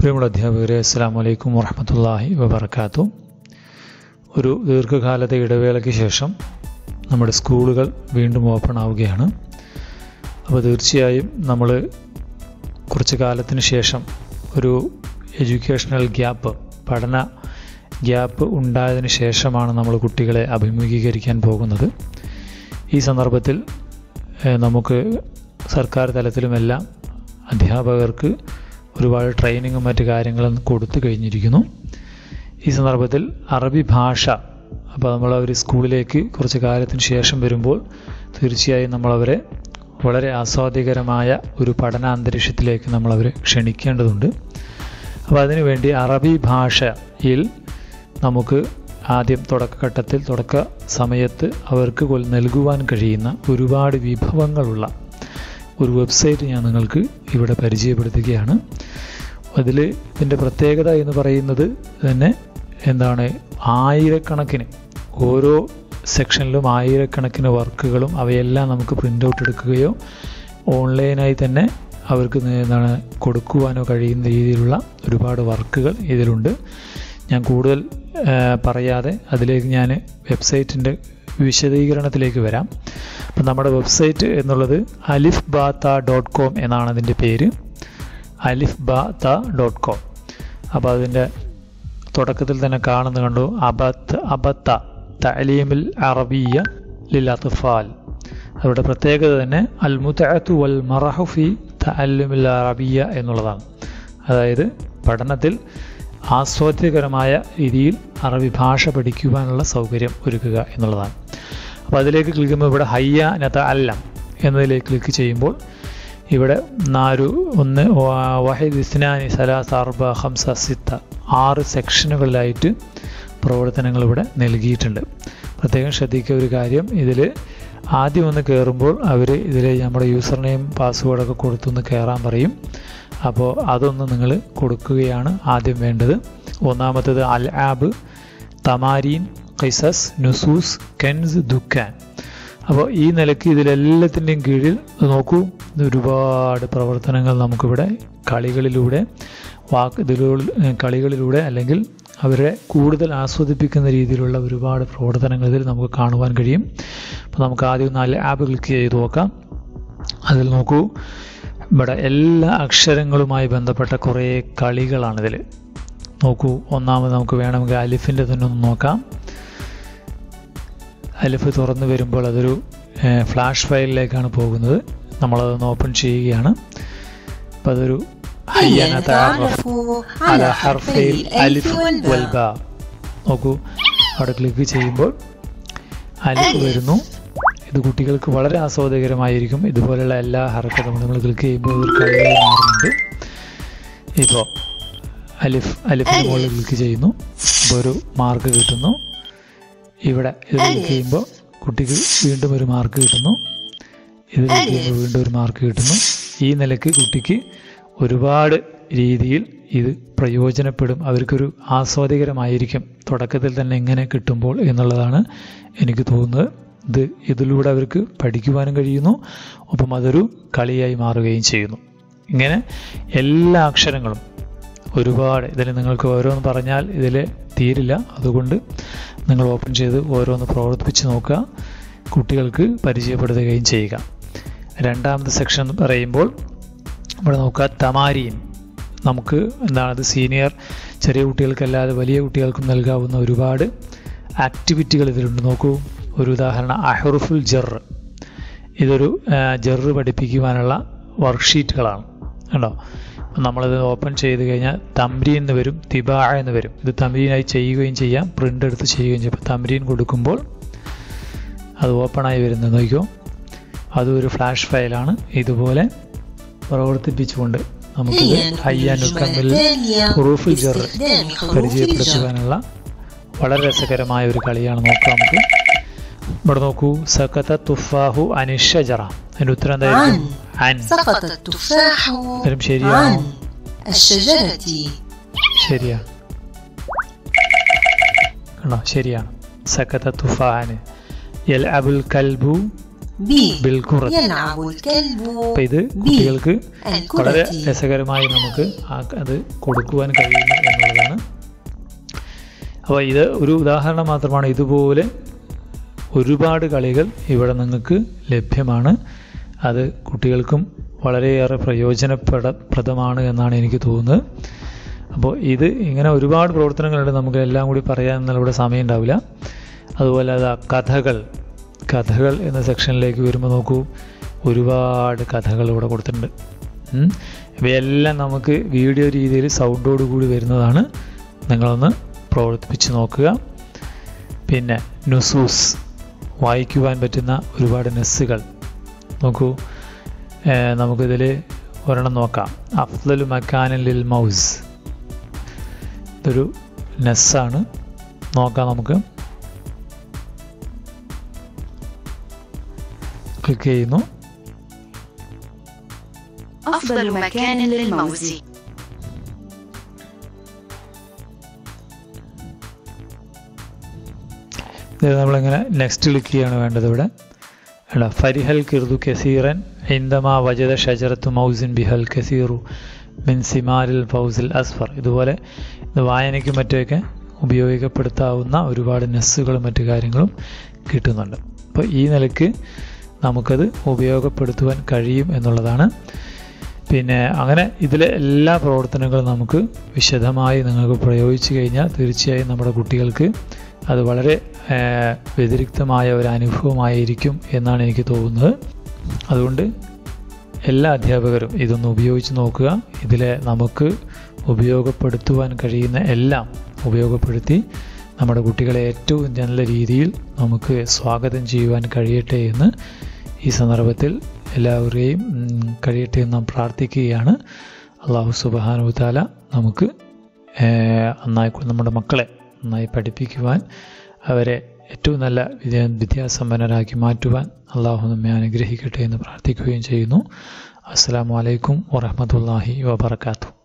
പ്രിയമുള്ള അധ്യാപകരെ അസ്സാം വലൈക്കും വറഹമത്തല്ലാഹി വബർക്കാത്തു ഒരു ദീർഘകാലത്തെ ഇടവേളയ്ക്ക് ശേഷം നമ്മുടെ സ്കൂളുകൾ വീണ്ടും ഓപ്പൺ ആവുകയാണ് അപ്പോൾ തീർച്ചയായും നമ്മൾ കുറച്ച് കാലത്തിന് ശേഷം ഒരു എഡ്യൂക്കേഷണൽ ഗ്യാപ്പ് പഠന ഗ്യാപ്പ് ഉണ്ടായതിന് ശേഷമാണ് നമ്മൾ കുട്ടികളെ അഭിമുഖീകരിക്കാൻ പോകുന്നത് ഈ സന്ദർഭത്തിൽ ഏഹ്, നമുക്ക് സർക്കാർ തലത്തിലുമെല്ലാം അധ്യാപകർക്ക് ഒരുപാട് ട്രെയിനിങ്ങും മറ്റു കാര്യങ്ങളും കൊടുത്തു കഴിഞ്ഞിരിക്കുന്നു ഈ സന്ദർഭത്തിൽ അറബി ഭാഷ അപ്പോൾ നമ്മൾ അവർ സ്കൂളിലേക്ക് കുറച്ച് കാലത്തിന് ശേഷം വരുമ്പോൾ തീർച്ചയായും നമ്മളവരെ വളരെ ആസ്വാദ്യകരമായ ഒരു പഠനാന്തരീക്ഷത്തിലേക്ക് നമ്മളവരെ ക്ഷണിക്കേണ്ടതുണ്ട് അപ്പോൾ അതിനുവേണ്ടി അറബി ഭാഷയിൽ നമുക്ക് ആദ്യം തുടക്കഘട്ടത്തിൽ തുടക്ക സമയത്ത് അവർക്ക് കൊൽ- നൽകുവാൻ കഴിയുന്ന ഒരുപാട് വിഭവങ്ങളുള്ള ഒരു വെബ്സൈറ്റ് ഞാൻ നിങ്ങൾക്ക് ഇവിടെ പരിചയപ്പെടുത്തുകയാണ് അതിൽ ഇതിൻ്റെ പ്രത്യേകത എന്ന് പറയുന്നത് തന്നെ എന്താണ് ആയിരക്കണക്കിന് ഓരോ സെക്ഷനിലും ആയിരക്കണക്കിന് വർക്കുകളും അവയെല്ലാം നമുക്ക് പ്രിൻ്റ് ഔട്ട് എടുക്കുകയോ ഓൺലൈനായി തന്നെ അവർക്ക് നേ- എന്താണ് കൊടുക്കുവാനോ കഴിയുന്ന രീതിയിലുള്ള ഒരുപാട് വർക്കുകൾ ഇതിലുണ്ട് ഞാൻ കൂടുതൽ ആ, പറയാതെ അതിലേക്ക് ഞാൻ വെബ്സൈറ്റിൻ്റെ വിശദീകരണത്തിലേക്ക് വരാം അപ്പം നമ്മുടെ വെബ്സൈറ്റ് എന്നുള്ളത് അലിഫ് ബാത്ത ഡോട്ട് കോം എന്നാണ് അതിൻ്റെ പേര് അലിഫ് ബാത്ത ഡോട്ട് കോം അപ്പോൾ അതിൻ്റെ തുടക്കത്തിൽ തന്നെ കാണുന്ന കണ്ടു അബത്ത് അബത്ത തലീമിൽ അറബിയ ലിൽ അത്ഫാൽ അവരുടെ പ്രത്യേകത തന്നെ അൽ മുത്തഅത്തു വൽ മറഹു ഫി തഅല്ലുമിൽ അറബിയ എന്നുള്ളതാണ് അതായത് പഠനത്തിൽ ആസ്വാദ്യകരമായ രീതിയിൽ അറബി ഭാഷ പഠിക്കുവാനുള്ള സൗകര്യം ഒരുക്കുക എന്നുള്ളതാണ് അപ്പോൾ അതിലേക്ക് ക്ലിക്ക് ചെയ്യുമ്പോൾ ഇവിടെ ഹയ്യ നത അല്ലം എന്നതിലേക്ക് ക്ലിക്ക് ചെയ്യുമ്പോൾ ഇവിടെ നാല് ഒന്ന് വ- വഹിദ് ഇസ്നാനി സലാസ് അർബ ഹംസ സിത്ത ആറ് സെക്ഷനുകളിലായിട്ട് പ്രവർത്തനങ്ങൾ ഇവിടെ നൽകിയിട്ടുണ്ട് പ്രത്യേകം ശ്രദ്ധിക്കുക ഒരു കാര്യം ഇതിൽ ആദ്യം ഒന്ന് കയറുമ്പോൾ അവർ ഇതിൽ നമ്മുടെ യൂസർ നെയിം പാസ്വേഡൊക്കെ കൊടുത്തൊന്ന് കയറാൻ പറയും അപ്പോൾ അതൊന്ന് നിങ്ങൾ കൊടുക്കുകയാണ് ആദ്യം വേണ്ടത് ഒന്നാമത്തേത് അൽ ആബ് തമാരീൻ ഖൈസസ് നുസൂസ് കെൻസ് ദുക്കാൻ അപ്പോൾ ഈ നിലയ്ക്ക് ഇതിലെല്ലാത്തിൻ്റെയും കീഴിൽ നോക്കൂ ഇത് ഒരുപാട് പ്രവർത്തനങ്ങൾ നമുക്കിവിടെ കളികളിലൂടെ വാക്ക് ഇതിലൂടെ കളികളിലൂടെ അല്ലെങ്കിൽ അവരെ കൂടുതൽ ആസ്വദിപ്പിക്കുന്ന രീതിയിലുള്ള ഒരുപാട് പ്രവർത്തനങ്ങൾ ഇതിൽ നമുക്ക് കാണുവാൻ കഴിയും അപ്പോൾ നമുക്ക് ആദ്യം നാല് ആപ്പ് ക്ലിക്ക് ചെയ്ത് നോക്കാം അതിൽ നോക്കൂ ഇവിടെ എല്ലാ അക്ഷരങ്ങളുമായി ബന്ധപ്പെട്ട കുറേ കളികളാണിതിൽ നോക്കൂ ഒന്നാമത് നമുക്ക് വേണമെങ്കിൽ അലിഫിൻ്റെ തന്നെ ഒന്ന് നോക്കാം അലിഫ് തുറന്നു വരുമ്പോൾ അതൊരു ഏഹ്, ഫ്ലാഷ് ഫയലിലേക്കാണ് പോകുന്നത് നമ്മളതൊന്ന് ഓപ്പൺ ചെയ്യുകയാണ് അപ്പോൾ അതൊരു ഹയ്യന തഅറഫ് അല ഹർഫയിൽ അലിഫ് വൽ ബാ നോക്കൂ അവിടെ ക്ലിക്ക് ചെയ്യുമ്പോൾ അലിഫ് വരുന്നു ഇത് കുട്ടികൾക്ക് വളരെ ആസ്വാദകരമായിരിക്കും ഇതുപോലെയുള്ള എല്ലാ ഹർക്കത്തും നമ്മൾ ക്ലിക്ക് ചെയ്യുമ്പോൾ ഒരു കളിയായി മാറുന്നുണ്ട് ഇപ്പോൾ അലിഫ് അലിഫിന് മുകളിൽ ക്ലിക്ക് ചെയ്യുന്നു അപ്പോൾ ഒരു മാർക്ക് കിട്ടുന്നു ഇവിടെ ഇത് ക്ലിക്ക് ചെയ്യുമ്പോൾ കുട്ടിക്ക് വീണ്ടും ഒരു മാർക്ക് കിട്ടുന്നു ഇത് ക്ലിക്ക് ചെയ്യുമ്പോൾ വീണ്ടും ഒരു മാർക്ക് കിട്ടുന്നു ഈ നിലയ്ക്ക് കുട്ടിക്ക് ഒരുപാട് രീതിയിൽ ഇത് പ്രയോജനപ്പെടും അവർക്കൊരു ആസ്വാദികരമായിരിക്കും തുടക്കത്തിൽ തന്നെ ഇങ്ങനെ കിട്ടുമ്പോൾ എന്നുള്ളതാണ് എനിക്ക് തോന്നുന്നത് ഇത് ഇതിലൂടെ അവർക്ക് പഠിക്കുവാനും കഴിയുന്നു ഒപ്പം അതൊരു കളിയായി മാറുകയും ചെയ്യുന്നു ഇങ്ങനെ എല്ലാ അക്ഷരങ്ങളും ഒരുപാട് ഇതിൽ നിങ്ങൾക്ക് ഓരോന്ന് പറഞ്ഞാൽ ഇതിൽ തീരില്ല അതുകൊണ്ട് നിങ്ങൾ ഓപ്പൺ ചെയ്ത് ഓരോന്ന് പ്രവർത്തിപ്പിച്ച് നോക്കുക കുട്ടികൾക്ക് പരിചയപ്പെടുത്തുകയും ചെയ്യുക രണ്ടാമത്തെ സെക്ഷൻ എന്ന് പറയുമ്പോൾ ഇവിടെ നോക്കുക തമാരീൻ നമുക്ക് എന്താണത് സീനിയർ ചെറിയ കുട്ടികൾക്കല്ലാതെ വലിയ കുട്ടികൾക്കും നൽകാവുന്ന ഒരുപാട് ആക്ടിവിറ്റികൾ ഇതിലുണ്ട് നോക്കൂ ഒരു ഉദാഹരണം അഹറുഫുൽ ജറ് ഇതൊരു ആ, ജറ് പഠിപ്പിക്കുവാനുള്ള വർക്ക്ഷീറ്റുകളാണ് കണ്ടോ നമ്മളിത് ഓപ്പൺ ചെയ്ത് കഴിഞ്ഞാൽ തമ്രീൻ എന്ന് വരും തിബാ എന്ന് വരും ഇത് തമ്രീനായി ചെയ്യുകയും ചെയ്യാം പ്രിൻ്റ് എടുത്ത് ചെയ്യുകയും ചെയ്യും അപ്പോൾ തമ്രീൻ കൊടുക്കുമ്പോൾ അത് ഓപ്പണായി വരുന്നത് നോക്കിയോ അതും ഒരു ഫ്ലാഷ് ഫയലാണ് ഇതുപോലെ പ്രവർത്തിപ്പിച്ചുകൊണ്ട് നമുക്കിത് ഹയ്യാനുക്കമ്മിൽ ഹുറൂഫുൽ ജർ പരിചയപ്പെടുത്തുവാനുള്ള വളരെ രസകരമായ ഒരു കളിയാണ് നോക്കാം നമുക്ക് ഇവിടെ നോക്കൂ സക്കത്ത തുഫാഹു അനിഷജറ അതിൻ്റെ ഉത്തരം എന്തായിരിക്കും അൻ سقط التفاح ഉത്തരം ശരിയാണോ عن الشجرة ശരിയാണ് കണ്ടോ ശരിയാണ് സക്കത്ത തുഫാന് യൽ അബുൽ കൽബു B ബിൽഖുറത്ത് يلعب الكلب അപ്പം ഇത് കുട്ടികൾക്ക് വളരെ الكرة രസകരമായി നമുക്ക് ആ- അത് കൊടുക്കുവാൻ കഴിയുന്നു എന്നുള്ളതാണ് അപ്പോൾ ഇത് ഒരു ഉദാഹരണം മാത്രമാണ് ഇതുപോലെ ഒരുപാട് കളികൾ ഇവിടെ നിങ്ങൾക്ക് ലഭ്യമാണ് അത് കുട്ടികൾക്കും വളരെയേറെ പ്രയോജനപ്പെട പ്രദമാണ് എന്നാണ് എനിക്ക് തോന്നുന്നത് അപ്പോൾ ഇത് ഇങ്ങനെ ഒരുപാട് പ്രവർത്തനങ്ങളുണ്ട് നമുക്ക് എല്ലാം കൂടി പറയാൻ ഇവിടെ സമയം ഉണ്ടാവില്ല അതുപോലെ അത് കഥകൾ കഥകൾ എന്ന സെക്ഷനിലേക്ക് വരുമ്പോൾ നോക്കൂ ഒരുപാട് കഥകൾ ഇവിടെ കൊടുത്തിട്ടുണ്ട് ഉം. ഇവയെല്ലാം നമുക്ക് വീഡിയോ രീതിയിൽ സൗണ്ടോട് കൂടി വരുന്നതാണ് നിങ്ങളൊന്ന് പ്രവർത്തിപ്പിച്ച് നോക്കുക പിന്നെ നുസൂസ് വായിക്കുവാൻ പറ്റുന്ന ഒരുപാട് നെസ്സുകൾ നോക്കൂ ഏർ നമുക്കിതിൽ ഒരെണ്ണം നോക്കാം അഫ്ലലു മക്കാനൻ ലിൽ മൗസ് ഇതൊരു നെസ്സാണ് നോക്കാം നമുക്ക് ക്ലിക്ക് ചെയ്യുന്നു أفضل مكان للموز ഇത് നമ്മളിങ്ങനെ നെക്സ്റ്റ് ക്ലിക്ക് ചെയ്യാണ് വേണ്ടത് ഇവിടെ എടാ ഫരിഹൽ കിർദു കസീറൻ ഇന്ദമാ വജദ ഷജറത്തു മൗസിൻ ബിഹൽ കസീറു മിൻ സിമാരിൽ ഫൗസിൽ അസ്ഫർ ഇതുപോലെ ഇത് വായനയ്ക്കും മറ്റുമൊക്കെ ഉപയോഗപ്പെടുത്താവുന്ന ഒരുപാട് നെസ്സുകളും മറ്റു കാര്യങ്ങളും കിട്ടുന്നുണ്ട് അപ്പോൾ ഈ നിലയ്ക്ക് നമുക്കത് ഉപയോഗപ്പെടുത്തുവാൻ കഴിയും എന്നുള്ളതാണ് പിന്നെ അങ്ങനെ ഇതിലെ എല്ലാ പ്രവർത്തനങ്ങളും നമുക്ക് വിശദമായി നിങ്ങൾക്ക് പ്രയോഗിച്ചു കഴിഞ്ഞാൽ തീർച്ചയായും നമ്മുടെ കുട്ടികൾക്ക് അത് വളരെ ആ, വ്യതിരിക്തമായ ഒരു അനുഭവമായിരിക്കും എന്നാണ് എനിക്ക് തോന്നുന്നത് അതുകൊണ്ട് എല്ലാ അധ്യാപകരും ഇതൊന്ന് ഉപയോഗിച്ച് നോക്കുക ഇതിലെ നമുക്ക് ഉപയോഗപ്പെടുത്തുവാൻ കഴിയുന്ന എല്ലാം ഉപയോഗപ്പെടുത്തി നമ്മുടെ കുട്ടികളെ ഏറ്റവും നല്ല രീതിയിൽ നമുക്ക് സ്വാഗതം ചെയ്യുവാൻ കഴിയട്ടെ എന്ന് ഈ സന്ദർഭത്തിൽ എല്ലാവരെയും ഉം, കഴിയട്ടെ എന്ന് നാം പ്രാർത്ഥിക്കുകയാണ് അള്ളാഹു സുബാനു താല നമുക്ക് ഏർ, നന്നായി നമ്മുടെ മക്കളെ നന്നായി പഠിപ്പിക്കുവാൻ അവരെ ഏറ്റവും നല്ല വിദ്യാ വിദ്യാസമ്പന്നരാക്കി മാറ്റുവാൻ അള്ളാഹു നമ്മെ അനുഗ്രഹിക്കട്ടെ എന്ന് പ്രാർത്ഥിക്കുകയും ചെയ്യുന്നു അസ്സാം വലൈക്കും വറഹമത്തല്ലാഹി വബർക്കാത്തു